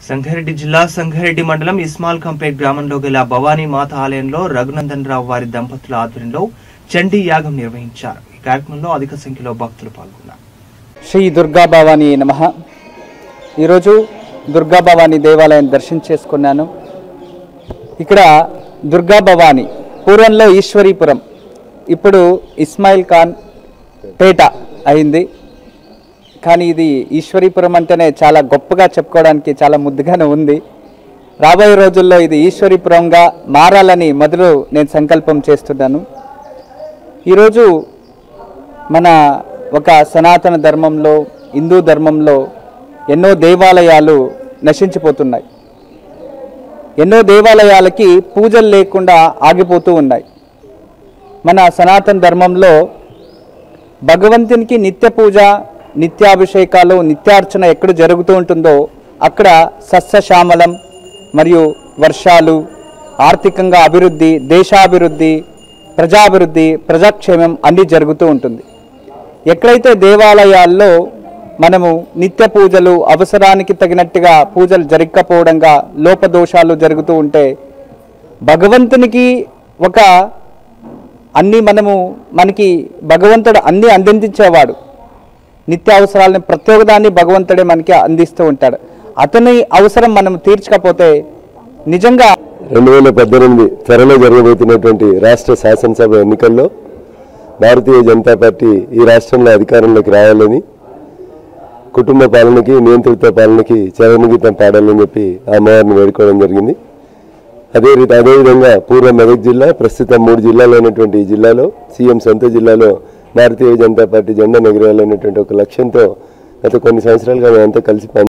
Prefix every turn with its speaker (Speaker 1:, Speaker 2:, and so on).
Speaker 1: సంగారెడ్డి జిల్లా సంగారెడ్డి మండలం ఇస్మాల్ కంపేట్ గ్రామంలో గల భవానీ మాత ఆలయంలో రఘునందన్ రావు వారి దంపతుల ఆధ్వర్యంలో చండీ యాగం నిర్వహించారు ఈ కార్యక్రమంలో అధిక సంఖ్యలో భక్తులు పాల్గొన్నారు
Speaker 2: శ్రీ దుర్గా భవానీ నమ ఈరోజు దుర్గా భవానీ దేవాలయం దర్శనం చేసుకున్నాను ఇక్కడ దుర్గా భవానీ పూర్వంలో ఈశ్వరీపురం ఇప్పుడు ఇస్మాయిల్ ఖాన్ పేట అయింది కానీ ఇది ఈశ్వరీపురం అంటేనే చాలా గొప్పగా చెప్పుకోవడానికి చాలా ముద్దుగానే ఉంది రాబోయే రోజుల్లో ఇది ఈశ్వరీపురంగా మారాలని మొదలు నేను సంకల్పం చేస్తున్నాను ఈరోజు మన ఒక సనాతన ధర్మంలో హిందూ ధర్మంలో ఎన్నో దేవాలయాలు నశించిపోతున్నాయి ఎన్నో దేవాలయాలకి పూజలు లేకుండా ఆగిపోతూ ఉన్నాయి మన సనాతన ధర్మంలో భగవంతునికి నిత్య పూజ నిత్యాభిషేకాలు నిత్యార్చన ఎక్కడ జరుగుతూ ఉంటుందో అక్కడ సస్యశ్యామలం మరియు వర్షాలు ఆర్థికంగా అభివృద్ధి దేశాభివృద్ధి ప్రజాభివృద్ధి ప్రజాక్షేమం అన్నీ జరుగుతూ ఉంటుంది ఎక్కడైతే దేవాలయాల్లో మనము నిత్య పూజలు అవసరానికి తగినట్టుగా పూజలు జరగకపోవడంగా లోపదోషాలు జరుగుతూ ఉంటే భగవంతునికి ఒక అన్నీ మనము మనకి భగవంతుడు అన్నీ అందించేవాడు నిత్య అవసరాలని ప్రతి ఒక్కదాన్ని భగవంతుడే మనకి అందిస్తూ ఉంటాడు అతని అవసరం మనం తీర్చకపోతే నిజంగా
Speaker 3: రెండు వేల పద్దెనిమిది త్వరలో జరగబోతున్నటువంటి రాష్ట్ర శాసనసభ ఎన్నికల్లో భారతీయ జనతా పార్టీ ఈ రాష్ట్రంలో అధికారంలోకి రావాలని కుటుంబ పాలనకి నియంత్రిత పాలనకి చరణగీతం పాడాలని చెప్పి ఆ అమ్మవారిని వేడుకోవడం జరిగింది అదే రీతి అదేవిధంగా పూర్వ మెదక్ జిల్లా ప్రస్తుతం మూడు జిల్లాలు అయినటువంటి ఈ జిల్లాలో సీఎం సొంత జిల్లాలో భారతీయ జనతా పార్టీ జెండా ఎగరేయాలనేటువంటి ఒక లక్ష్యంతో గత కొన్ని సంవత్సరాలుగా మేమంతా కలిసి పని